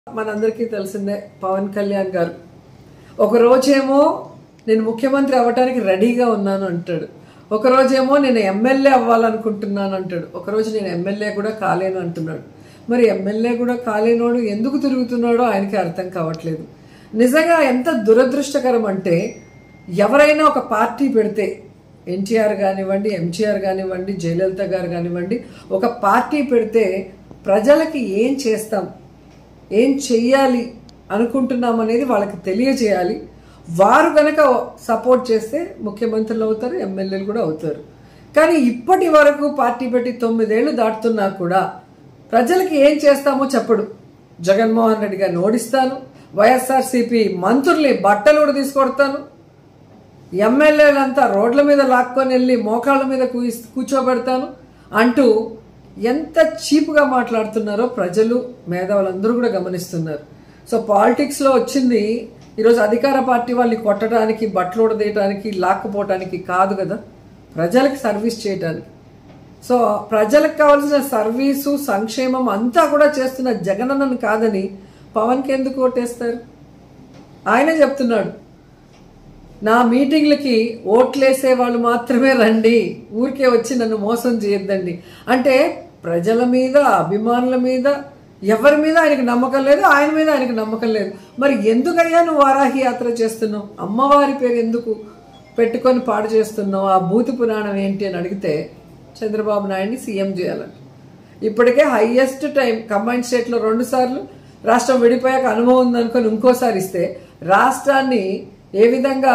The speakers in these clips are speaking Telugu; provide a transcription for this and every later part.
మనందరికీ తెలిసిందే పవన్ కళ్యాణ్ గారు ఒక రోజేమో నేను ముఖ్యమంత్రి అవ్వటానికి రెడీగా ఉన్నాను అంటాడు ఒక రోజేమో నేను ఎమ్మెల్యే అవ్వాలనుకుంటున్నాను అంటాడు ఒక రోజు నేను ఎమ్మెల్యే కూడా కాలేను అంటున్నాడు మరి ఎమ్మెల్యే కూడా కాలేనోడు ఎందుకు తిరుగుతున్నాడో ఆయనకి అర్థం కావట్లేదు నిజంగా ఎంత దురదృష్టకరం అంటే ఎవరైనా ఒక పార్టీ పెడితే ఎన్టీఆర్ కానివ్వండి ఎంజీఆర్ కానివ్వండి జయలలిత గారు కానివ్వండి ఒక పార్టీ పెడితే ప్రజలకి ఏం చేస్తాం ఏం చెయ్యాలి అనుకుంటున్నాం అనేది వాళ్ళకి తెలియజేయాలి వారు గనక సపోర్ట్ చేస్తే ముఖ్యమంత్రులు అవుతారు ఎమ్మెల్యేలు కూడా అవుతారు కానీ ఇప్పటి వరకు పార్టీ పెట్టి తొమ్మిదేళ్లు దాటుతున్నా కూడా ప్రజలకి ఏం చేస్తామో చెప్పడు జగన్మోహన్ రెడ్డి గారిని ఓడిస్తాను వైఎస్ఆర్సీపీ మంత్రుల్ని బట్టలు కూడా తీసుకొడతాను ఎమ్మెల్యేలంతా రోడ్ల మీద లాక్కొని వెళ్ళి మోకాళ్ళ మీద కూయిస్- కూర్చోబెడతాను అంటూ ఎంత చీప్గా మాట్లాడుతున్నారో ప్రజలు మేధావులందరూ కూడా గమనిస్తున్నారు సో పాలిటిక్స్లో వచ్చింది ఈరోజు అధికార పార్టీ వాళ్ళని కొట్టడానికి బట్టలు ఉడదీయడానికి లాక్కుపోవటానికి కాదు కదా ప్రజలకు సర్వీస్ చేయటానికి సో ప్రజలకు కావాల్సిన సర్వీసు సంక్షేమం అంతా కూడా చేస్తున్న జగనన్నను కాదని పవన్కి ఎందుకు ఓటేస్తారు ఆయనే చెప్తున్నాడు నా మీటింగ్లకి ఓట్లేసే వాళ్ళు మాత్రమే రండి ఊరికే వచ్చి నన్ను మోసం చేయొద్దండి అంటే ప్రజల మీద అభిమానుల మీద ఎవరి మీద ఆయనకు నమ్మకం లేదు ఆయన మీద ఆయనకు నమ్మకం లేదు మరి ఎందుకయ్యా నువ్వు వారాహి యాత్ర చేస్తున్నావు అమ్మవారి పేరు ఎందుకు పెట్టుకొని పాడు చేస్తున్నావు ఆ భూతి పురాణం ఏంటి అని అడిగితే చంద్రబాబు నాయుడిని సీఎం చేయాలంట ఇప్పటికే హైయెస్ట్ టైం కంబైన్ స్టేట్లో రెండు సార్లు రాష్ట్రం విడిపోయాక అనుభవం ఉందనుకొని ఇంకోసారి ఇస్తే రాష్ట్రాన్ని ఏ విధంగా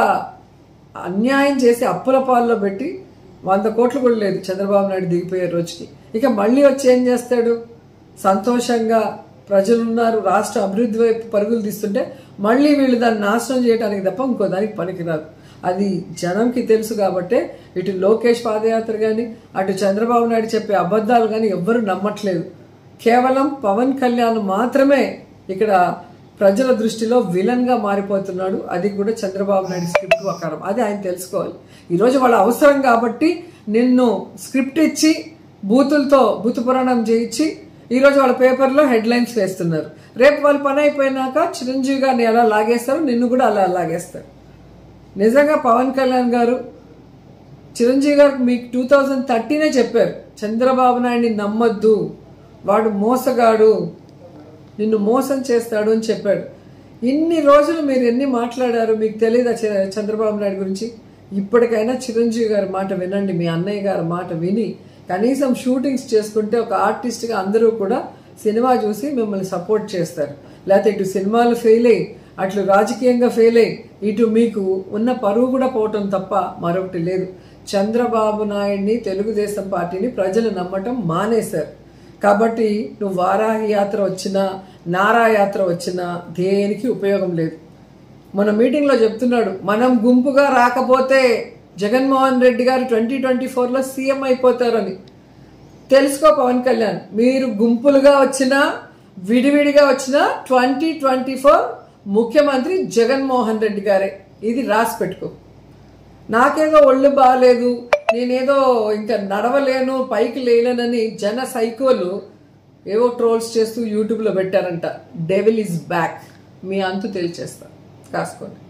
అన్యాయం చేసి అప్పుల పాల్లో పెట్టి వంద కోట్లు కూడా లేదు చంద్రబాబు నాయుడు దిగిపోయే రోజుకి ఇక మళ్ళీ వచ్చి ఏం చేస్తాడు సంతోషంగా ప్రజలు ఉన్నారు రాష్ట్ర అభివృద్ధి వైపు పరుగులు తీస్తుంటే మళ్ళీ వీళ్ళు దాన్ని నాశనం చేయడానికి తప్ప ఇంకో దానికి పనికిరాదు అది జనంకి తెలుసు కాబట్టే ఇటు లోకేష్ పాదయాత్ర కానీ అటు చంద్రబాబు నాయుడు చెప్పే అబద్ధాలు కానీ ఎవ్వరూ నమ్మట్లేదు కేవలం పవన్ కళ్యాణ్ మాత్రమే ఇక్కడ ప్రజల దృష్టిలో విలన్ గా మారిపోతున్నాడు అది కూడా చంద్రబాబు నాయుడు స్క్రిప్ట్ ప్రకారం అది ఆయన తెలుసుకోవాలి ఈరోజు వాళ్ళ అవసరం కాబట్టి నిన్ను స్క్రిప్ట్ ఇచ్చి బూతులతో బూతు పురాణం చేయించి ఈరోజు వాళ్ళ పేపర్లో హెడ్లైన్స్ వేస్తున్నారు రేపు వాళ్ళ పని అయిపోయినాక చిరంజీవి గారిని ఎలా లాగేస్తారు నిన్ను కూడా అలా లాగేస్తారు నిజంగా పవన్ కళ్యాణ్ గారు చిరంజీవి గారికి మీకు టూ థౌజండ్ థర్టీనే చెప్పారు చంద్రబాబు నాయుడిని నమ్మొద్దు వాడు మోసగాడు నిన్ను మోసం చేస్తాడు అని చెప్పాడు ఇన్ని రోజులు మీరు ఎన్ని మాట్లాడారు మీకు తెలియదా చ- చంద్రబాబు నాయుడు గురించి ఇప్పటికైనా చిరంజీవి గారి మాట వినండి మీ అన్నయ్య గారి మాట విని కనీసం షూటింగ్స్ చేసుకుంటే ఒక ఆర్టిస్ట్గా అందరూ కూడా సినిమా చూసి మిమ్మల్ని సపోర్ట్ చేస్తారు లేకపోతే ఇటు సినిమాలు ఫెయిల్ అయ్యి అట్లు రాజకీయంగా ఫెయిల్ అయ్యి ఇటు మీకు ఉన్న పరువు కూడా పోవటం తప్ప మరొకటి లేదు చంద్రబాబు నాయుడిని తెలుగుదేశం పార్టీని ప్రజలు నమ్మటం మానేశారు కాబట్టి నువ్వు వారాహి యాత్ర వచ్చినా నారా యాత్ర వచ్చినా దేనికి ఉపయోగం లేదు మన మీటింగ్లో చెప్తున్నాడు మనం గుంపుగా రాకపోతే జగన్మోహన్ రెడ్డి గారు ట్వంటీ ట్వంటీ ఫోర్లో సీఎం అయిపోతారని తెలుసుకో పవన్ కళ్యాణ్ మీరు గుంపులుగా వచ్చినా విడివిడిగా వచ్చినా ట్వంటీ ట్వంటీ ఫోర్ ముఖ్యమంత్రి జగన్మోహన్ రెడ్డి గారే ఇది రాసి పెట్టుకో నాకేదో ఒళ్ళు బాగాలేదు నేనేదో ఇంకా నడవలేను పైకి లేలేనని జన సైకోలు ఏవో ట్రోల్స్ చేస్తూ యూట్యూబ్లో పెట్టారంట డెవిల్ ఇస్ బ్యాక్ మీ అంతు తెలిచేస్తా కాసుకోండి